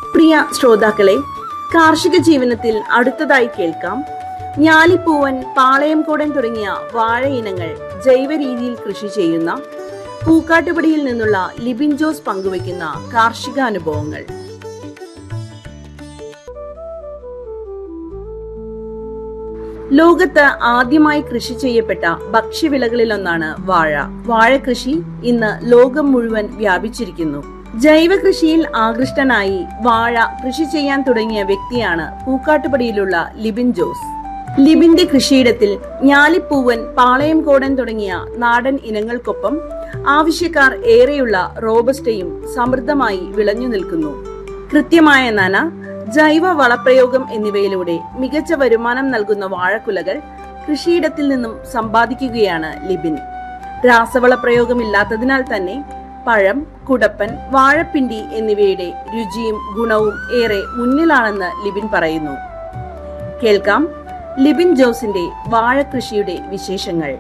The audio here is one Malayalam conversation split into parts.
പ്രിയ ശ്രോതാക്കളെ കാർഷിക ജീവനത്തിൽ അടുത്തതായി കേൾക്കാം ഞാലിപ്പൂവൻ പാളയംകോടൻ തുടങ്ങിയ വാഴ ഇനങ്ങൾ ജൈവ രീതിയിൽ കൃഷി ചെയ്യുന്ന പൂക്കാട്ടുപടിയിൽ നിന്നുള്ള ലിബിൻ ജോസ് പങ്കുവയ്ക്കുന്ന കാർഷിക അനുഭവങ്ങൾ ലോകത്ത് ആദ്യമായി കൃഷി ചെയ്യപ്പെട്ട ഭക്ഷ്യവിളകളിലൊന്നാണ് വാഴ വാഴ കൃഷി ഇന്ന് ലോകം മുഴുവൻ വ്യാപിച്ചിരിക്കുന്നു ജൈവ കൃഷിയിൽ ആകൃഷ്ടനായി വാഴ കൃഷി ചെയ്യാൻ തുടങ്ങിയ വ്യക്തിയാണ് പൂക്കാട്ടുപടിയിലുള്ള ലിബിൻ ജോസ് ലിബിന്റെ കൃഷിയിടത്തിൽ ഞാലിപ്പൂവൻ പാളയംകോടൻ തുടങ്ങിയ നാടൻ ഇനങ്ങൾക്കൊപ്പം ആവശ്യക്കാർ ഏറെയുള്ള റോബസ്റ്റയും സമൃദ്ധമായി വിളഞ്ഞു നിൽക്കുന്നു കൃത്യമായ നന ജൈവ വളപ്രയോഗം എന്നിവയിലൂടെ മികച്ച വരുമാനം നൽകുന്ന വാഴക്കുലകൾ കൃഷിയിടത്തിൽ നിന്നും സമ്പാദിക്കുകയാണ് ലിബിൻ രാസവള പ്രയോഗമില്ലാത്തതിനാൽ തന്നെ പഴം കുടപ്പൻ വാഴപ്പിണ്ടി എന്നിവയുടെ രുചിയും ഗുണവും ഏറെ മുന്നിലാണെന്ന് ലിബിൻ പറയുന്നു കേൾക്കാം ലിബിൻ ജോസിന്റെ വാഴകൃഷിയുടെ വിശേഷങ്ങൾ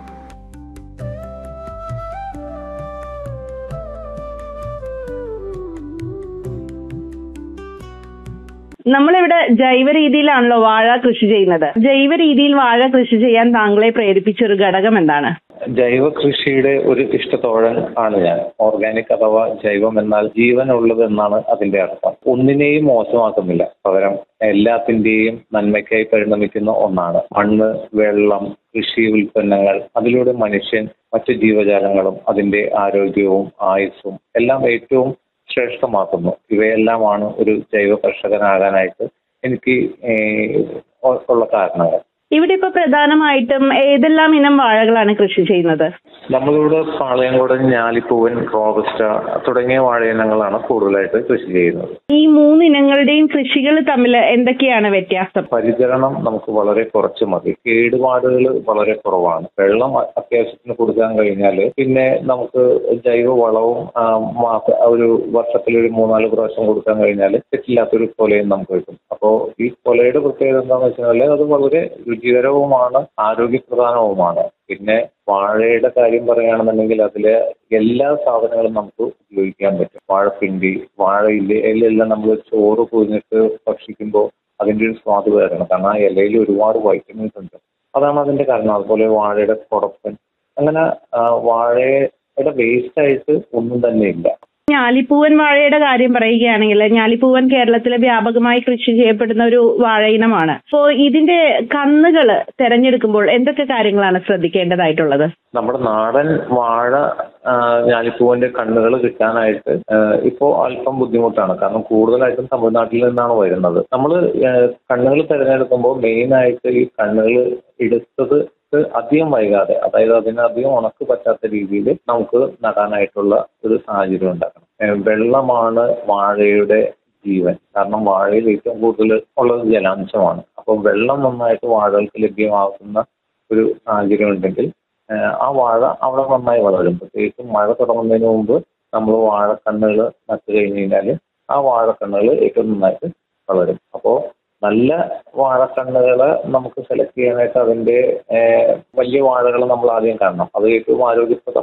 നമ്മളിവിടെ ജൈവ രീതിയിലാണല്ലോ വാഴ കൃഷി ചെയ്യുന്നത് ജൈവ രീതിയിൽ വാഴ കൃഷി ചെയ്യാൻ താങ്കളെ പ്രേരിപ്പിച്ച ഒരു ഘടകം എന്താണ് ജൈവ കൃഷിയുടെ ഒരു ഇഷ്ടത്തോഴൻ ആണ് ഞാൻ ഓർഗാനിക് അഥവാ ജൈവം എന്നാൽ ജീവനുള്ളത് എന്നാണ് അതിന്റെ അർത്ഥം ഒന്നിനെയും മോശമാക്കുന്നില്ല പകരം എല്ലാത്തിന്റെയും നന്മയ്ക്കായി പരിണമിക്കുന്ന ഒന്നാണ് മണ്ണ് വെള്ളം കൃഷി ഉൽപ്പന്നങ്ങൾ അതിലൂടെ മനുഷ്യൻ മറ്റു ജീവജാലങ്ങളും അതിന്റെ ആരോഗ്യവും ആയുസ്സും എല്ലാം ഏറ്റവും ശ്രേഷ്ഠമാക്കുന്നു ഇവയെല്ലാമാണ് ഒരു ജൈവ കർഷകനാകാനായിട്ട് എനിക്ക് ഏഹ്, ഉള്ള കാരണങ്ങൾ ഇവിടെ ഇപ്പൊ പ്രധാനമായിട്ടും ഏതെല്ലാം ഇനം വാഴകളാണ് കൃഷി ചെയ്യുന്നത് നമ്മളിവിടെ പാളയംകോടൻ ഞാലിപ്പൂവൻ റോബസ്റ്റ തുടങ്ങിയ വാഴയിനങ്ങളാണ് കൂടുതലായിട്ട് കൃഷി ചെയ്യുന്നത് ഈ മൂന്ന് ഇനങ്ങളുടെയും കൃഷികൾ തമ്മിൽ എന്തൊക്കെയാണ് വ്യത്യാസം പരിചരണം നമുക്ക് വളരെ കുറച്ച് മതി കേടുപാടുകൾ വളരെ കുറവാണ് വെള്ളം അ- അത്യാവശ്യത്തിന് കൊടുക്കാൻ കഴിഞ്ഞാൽ പിന്നെ നമുക്ക് ജൈവ വളവും ആ, മാസ ഒരു വർഷത്തിൽ ഒരു മൂന്നാല് പ്രാവശ്യം കൊടുക്കാൻ കഴിഞ്ഞാൽ തെറ്റില്ലാത്തൊരു കൊലയും നമുക്ക് കിട്ടും അപ്പോൾ ഈ കൊലയുടെ പ്രത്യേകത എന്താണെന്ന് വെച്ചാൽ അത് വളരെ രുചികരവുമാണ് ആരോഗ്യപ്രധാനവുമാണ് പിന്നെ വാഴയുടെ കാര്യം പറയുകയാണെന്നുണ്ടെങ്കിൽ അതിലെ എല്ലാ സാധനങ്ങളും നമുക്ക് ഉപയോഗിക്കാൻ പറ്റും വാഴപ്പിണ്ടി വാഴയിലയിലെല്ലാം നമ്മൾ ചോറ് പൊതിഞ്ഞിട്ട് ഭക്ഷിക്കുമ്പോൾ അതിന്റെ ഒരു സ്വാദ് വേറെയാണ് കാരണം ആ ഇലയിൽ ഒരുപാട് വൈറ്റമിൻസ് ഉണ്ട് അതാണ് അതിന്റെ കാരണം അതുപോലെ വാഴയുടെ കുടപ്പൻ അങ്ങനെ ആ, വാഴയുടെ വേസ്റ്റ് ആയിട്ട് ഒന്നും തന്നെ ഇല്ല ഞാലിപ്പൂവൻ വാഴയുടെ കാര്യം പറയുകയാണെങ്കിൽ ഞാലിപ്പൂവൻ കേരളത്തിലെ വ്യാപകമായി കൃഷി ചെയ്യപ്പെടുന്ന ഒരു വാഴ ഇനമാണ് അപ്പോ ഇതിന്റെ കന്നുകൾ തെരഞ്ഞെടുക്കുമ്പോൾ എന്തൊക്കെ കാര്യങ്ങളാണ് ശ്രദ്ധിക്കേണ്ടതായിട്ടുള്ളത് നമ്മുടെ നാടൻ വാഴ ആ, ഞാലിപ്പൂവിന്റെ കണ്ണുകൾ കിട്ടാനായിട്ട് ഇപ്പോൾ അല്പം ബുദ്ധിമുട്ടാണ് കാരണം കൂടുതലായിട്ടും തമിഴ്നാട്ടിൽ നിന്നാണ് വരുന്നത് നമ്മൾ കണ്ണുകൾ തിരഞ്ഞെടുക്കുമ്പോൾ മെയിൻ ആയിട്ട് ഈ കണ്ണുകൾ എടുത്തത് അധികം വൈകാതെ അതായത് അതിന് അധികം ഉണക്ക് പറ്റാത്ത രീതിയിൽ നമുക്ക് നടാനായിട്ടുള്ള ഒരു സാഹചര്യം ഉണ്ടാക്കണം ഏ, വെള്ളമാണ് വാഴയുടെ ജീവൻ കാരണം വാഴയിൽ ഏറ്റവും കൂടുതൽ ഉള്ളത് ജലാംശമാണ് അപ്പോൾ വെള്ളം നന്നായിട്ട് വാഴകൾക്ക് ലഭ്യമാകുന്ന ഒരു സാഹചര്യം ഉണ്ടെങ്കിൽ ഏഹ് ആ വാഴ അവിടെ നന്നായി വളരും പ്രത്യേകിച്ചും മഴ തുടങ്ങുന്നതിന് മുമ്പ് നമ്മൾ വാഴക്കണ്ണുകൾ നട്ട് കഴിഞ്ഞ് കഴിഞ്ഞാൽ ആ വാഴക്കണ്ണുകൾ ഏറ്റവും നന്നായിട്ട് വളരും അപ്പോൾ നല്ല വാഴക്കണ്ണുകളെ നമുക്ക് സെലക്ട് ചെയ്യാനായിട്ട് അതിന്റെ ഏഹ് വലിയ വാഴകൾ നമ്മൾ ആദ്യം കാണണം അത് ഏറ്റവും ആരോഗ്യപ്രദം